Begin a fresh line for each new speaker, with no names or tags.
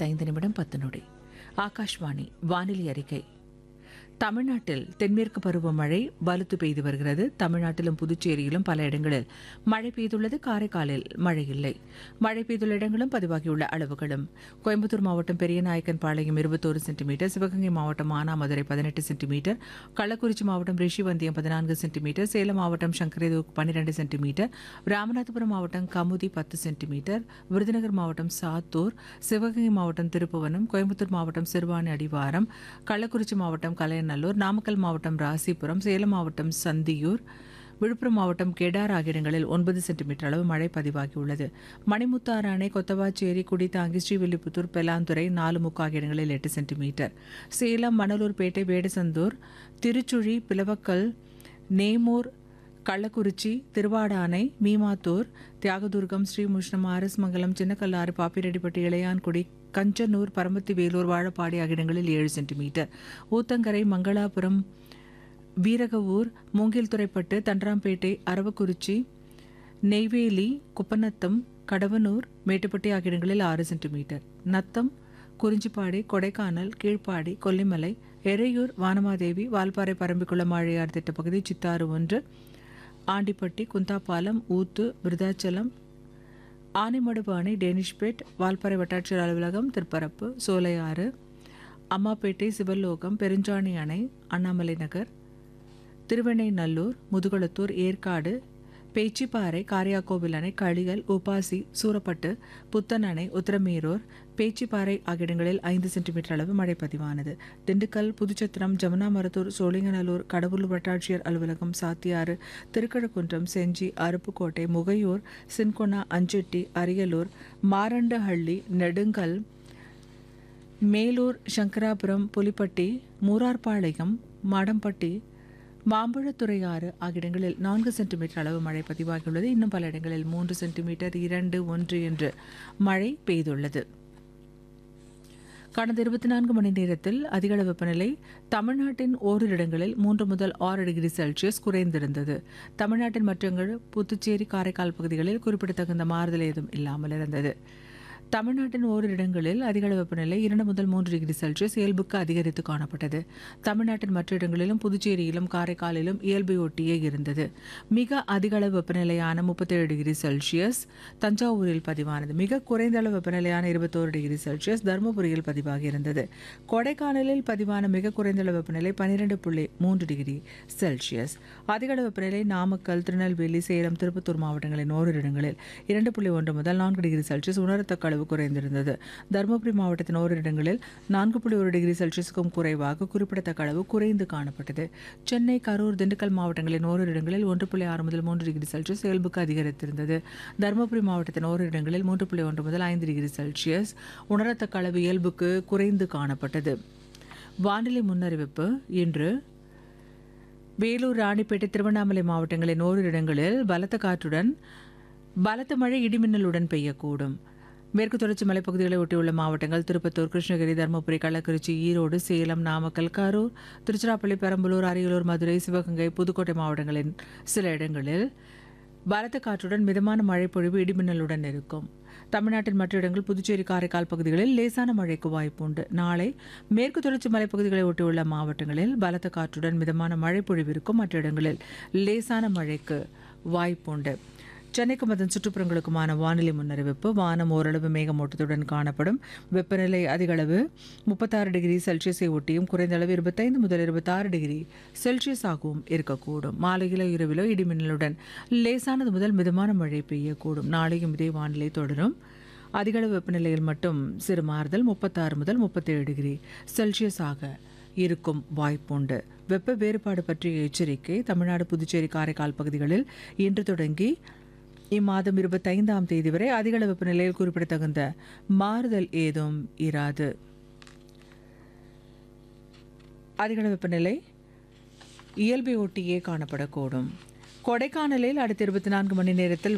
இருபத்தைந்து நிமிடம் பத்து நொடி ஆகாஷ்வாணி வானிலை அறிக்கை தமிழ்நாட்டில் தென்மேற்கு பருவமழை வலுத்து பெய்து வருகிறது தமிழ்நாட்டிலும் புதுச்சேரியிலும் பல இடங்களில் மழை பெய்துள்ளது காரைக்காலில் மழை இல்லை மழை பெய்துள்ள இடங்களும் பதிவாகியுள்ள அளவுகளும் கோயம்புத்தூர் மாவட்டம் பெரியநாயக்கன் பாளையம் இருபத்தோரு சென்டிமீட்டர் சிவகங்கை மாவட்டம் மானாமதுரை பதினெட்டு சென்டிமீட்டர் கள்ளக்குறிச்சி மாவட்டம் ரிஷிவந்தியம் பதினான்கு சென்டிமீட்டர் சேலம் மாவட்டம் சங்கரேதூர் பன்னிரண்டு சென்டிமீட்டர் ராமநாதபுரம் மாவட்டம் கமுதி பத்து சென்டிமீட்டர் விருதுநகர் மாவட்டம் சாத்தூர் சிவகங்கை மாவட்டம் திருப்புவனம் கோயம்புத்தூர் மாவட்டம் சிறுவாணி அடிவாரம் கள்ளக்குறிச்சி மாவட்டம் கலையநல்லூர் நாமக்கல் மாவட்டம் ராசிபுரம் சேலம் மாவட்டம் சந்தியூர் விழுப்புரம் மாவட்டம் கெடார் ஆகிய இடங்களில் ஒன்பது சென்டிமீட்டர் அளவு மழை பதிவாகியுள்ளது மணிமுத்தாறு அணை கொத்தவாச்சேரி குடித்தாங்கி ஸ்ரீவில்லிபுத்தூர் பெலாந்துறை நாலு முக்கு ஆகிய இடங்களில் எட்டு சென்டிமீட்டர் சேலம் மணலூர்பேட்டை வேடசந்தூர் திருச்சுழி பிளவக்கல் நேமூர் கள்ளக்குறிச்சி திருவாடானை மீமாத்தூர் தியாகதுர்கம் ஸ்ரீமுஷ்ணம் ஆரஸ்மங்கலம் சின்னக்கல்லாறு பாப்பிரெட்டிப்பட்டி இளையான்குடி கஞ்சனூர் பரமத்தி வேலூர் வாழப்பாடி ஆகிய இடங்களில் ஏழு சென்டிமீட்டர் ஊத்தங்கரை மங்களாபுரம் வீரகவூர் மூங்கில்துறைப்பட்டு தண்டராம்பேட்டை அரவக்குறிச்சி நெய்வேலி குப்பநத்தம் கடவனூர் மேட்டுப்பட்டி ஆகிய இடங்களில் ஆறு சென்டிமீட்டர் நத்தம் குறிஞ்சிப்பாடி கொடைக்கானல் கீழ்ப்பாடி கொல்லிமலை எறையூர் வானமாதேவி வால்பாறை பரம்பிக்குளம் ஆழியார் திட்டப்பகுதி சித்தாறு ஒன்று ஆண்டிப்பட்டி குந்தாப்பாலம் ஊத்து விருதாச்சலம் ஆனைமடுப்பு அணை டேனிஷ்பேட் வால்பாறை வட்டாட்சியர் அலுவலகம் திருப்பரப்பு சோலையாறு அம்மாப்பேட்டை சிவலோகம் பெருஞ்சாணி அணை அண்ணாமலை நகர் திருவெண்ணைநல்லூர் முதுகுளத்தூர் ஏற்காடு பேச்சிப்பாறை காரியாக்கோவில் அணை களிகள் உபாசி சூரப்பட்டு புத்தன் அணை உத்தரமேரூர் பேச்சிப்பாறை ஆகிய இடங்களில் ஐந்து சென்டிமீட்டர் அளவு மழை பதிவானது திண்டுக்கல் புதுச்சத்திரம் ஜமுனா மருத்தூர் சோழிங்கநல்லூர் கடவுளூர் வட்டாட்சியர் அலுவலகம் சாத்தியாறு திருக்கழுக்குன்றம் செஞ்சி அருப்புக்கோட்டை முகையூர் சின்கொனா அஞ்செட்டி அரியலூர் மாரண்டஹள்ளி நெடுங்கல் மேலூர் சங்கராபுரம் புலிப்பட்டி மூரார்பாளையம் மாடம்பட்டி மாம்பழத்துறையாறு ஆகிய இடங்களில் நான்கு சென்டிமீட்டர் அளவு மழை பதிவாகியுள்ளது இன்னும் பல இடங்களில் மூன்று சென்டிமீட்டர் இரண்டு ஒன்று என்று மழை பெய்துள்ளது கடந்த இருபத்தி நான்கு மணி நேரத்தில் அதிகள வெப்பநிலை தமிழ்நாட்டின் ஓரிரு இடங்களில் மூன்று முதல் ஆறு டிகிரி செல்சியஸ் குறைந்திருந்தது தமிழ்நாட்டின் மற்ற புதுச்சேரி காரைக்கால் பகுதிகளில் குறிப்பிடத்தகுந்த மாறுதல் ஏதும் இல்லாமல் இருந்தது தமிழ்நாட்டின் ஓரிரு இடங்களில் அதிகள வெப்பநிலை இரண்டு முதல் மூன்று டிகிரி செல்சியஸ் இயல்புக்கு அதிகரித்து காணப்பட்டது தமிழ்நாட்டின் மற்ற இடங்களிலும் புதுச்சேரியிலும் காரைக்காலிலும் இயல்பை ஒட்டியே இருந்தது மிக அதிக அளவு வெப்பநிலையான முப்பத்தேழு டிகிரி செல்சியஸ் தஞ்சாவூரில் பதிவானது மிக குறைந்த அளவு வெப்பநிலையான இருபத்தோரு டிகிரி செல்சியஸ் தருமபுரியில் பதிவாகி இருந்தது கொடைக்கானலில் பதிவான மிக குறைந்த அளவு வெப்பநிலை பன்னிரெண்டு புள்ளி மூன்று டிகிரி செல்சியஸ் அதிக அளவு வெப்பநிலை நாமக்கல் திருநெல்வேலி சேலம் திருப்பத்தூர் மாவட்டங்களின் ஓரிரு இடங்களில் இரண்டு புள்ளி ஒன்று முதல் நான்கு டிகிரி செல்சியஸ் உணரத்தக்க அளவு குறைந்திருந்தது தருமபுரி மாவட்டத்தின் ஓரிரு இடங்களில் நான்கு புள்ளி ஒரு டிகிரி செல்சியஸுக்கும் குறைவாக குறிப்பிடத்தக்க அளவு குறைந்து காணப்பட்டது சென்னை கரூர் திண்டுக்கல் மாவட்டங்களின் ஓரிரு இடங்களில் ஒன்று புள்ளி ஆறு முதல் மூன்று டிகிரி செல்சியஸ் இயல்புக்கு அதிகரித்திருந்தது தருமபுரி மாவட்டத்தின் ஓரிரு இடங்களில் மூன்று புள்ளி ஒன்று முதல் ஐந்து டிகிரி செல்சியஸ் உணரத்தக்க அளவு இயல்புக்கு குறைந்து காணப்பட்டது வானிலை முன்னறிவிப்பு இன்று வேலூர் ராணிப்பேட்டை திருவண்ணாமலை மாவட்டங்களின் ஓரிரு இடங்களில் பலத்த காற்றுடன் பலத்த மழை இடிமின்னலுடன் பெய்யக்கூடும் மேற்கு தொடர்ச்சி மலைப்பகுதிகளை ஒட்டியுள்ள மாவட்டங்கள் திருப்பத்தூர் கிருஷ்ணகிரி தருமபுரி கள்ளக்குறிச்சி ஈரோடு சேலம் நாமக்கல் கரூர் திருச்சிராப்பள்ளி பெரம்பலூர் அரியலூர் மதுரை சிவகங்கை புதுக்கோட்டை மாவட்டங்களின் சில இடங்களில் பலத்த காற்றுடன் மிதமான மழை பொழிவு இடிமின்னலுடன் இருக்கும் தமிழ்நாட்டின் மற்ற இடங்கள் புதுச்சேரி காரைக்கால் பகுதிகளில் லேசான மழைக்கு வாய்ப்புண்டு நாளை மேற்கு தொடர்ச்சி மலைப்பகுதிகளை ஒட்டியுள்ள மாவட்டங்களில் பலத்த காற்றுடன் மிதமான மழை பொழிவு இருக்கும் மற்ற இடங்களில் லேசான மழைக்கு வாய்ப்புண்டு சென்னைக்கும் அதன் சுற்றுப்புறங்களுக்குமான வானிலை முன்னறிவிப்பு வானம் ஓரளவு மேகமூட்டத்துடன் காணப்படும் வெப்பநிலை அதிகளவு முப்பத்தாறு டிகிரி செல்சியஸை ஒட்டியும் குறைந்த அளவு இருபத்தைந்து முதல் இருபத்தாறு டிகிரி செல்சியஸ் ஆகவும் இருக்கக்கூடும் மாலையிலோ இரவிலோ இடிமின்னலுடன் லேசானது முதல் மிதமான மழை பெய்யக்கூடும் நாளையும் இதே வானிலை தொடரும் அதிகளவு வெப்பநிலையில் மட்டும் சிறு மாறுதல் முப்பத்தாறு முதல் முப்பத்தேழு டிகிரி செல்சியஸாக இருக்கும் வாய்ப்புண்டு வெப்ப வேறுபாடு பற்றிய எச்சரிக்கை தமிழ்நாடு புதுச்சேரி காரைக்கால் பகுதிகளில் இன்று தொடங்கி இம்மாதம் இருபத்தைந்தாம் தேதி வரை அதிகள வெப்பநிலையில் குறிப்பிடத்தகுந்த மாறுதல் ஏதும் இராது அதிகள வெப்பநிலை இயல்பை ஒட்டியே காணப்படக்கூடும் கொடைக்கானலில் அடுத்த இருபத்தி நான்கு மணி நேரத்தில்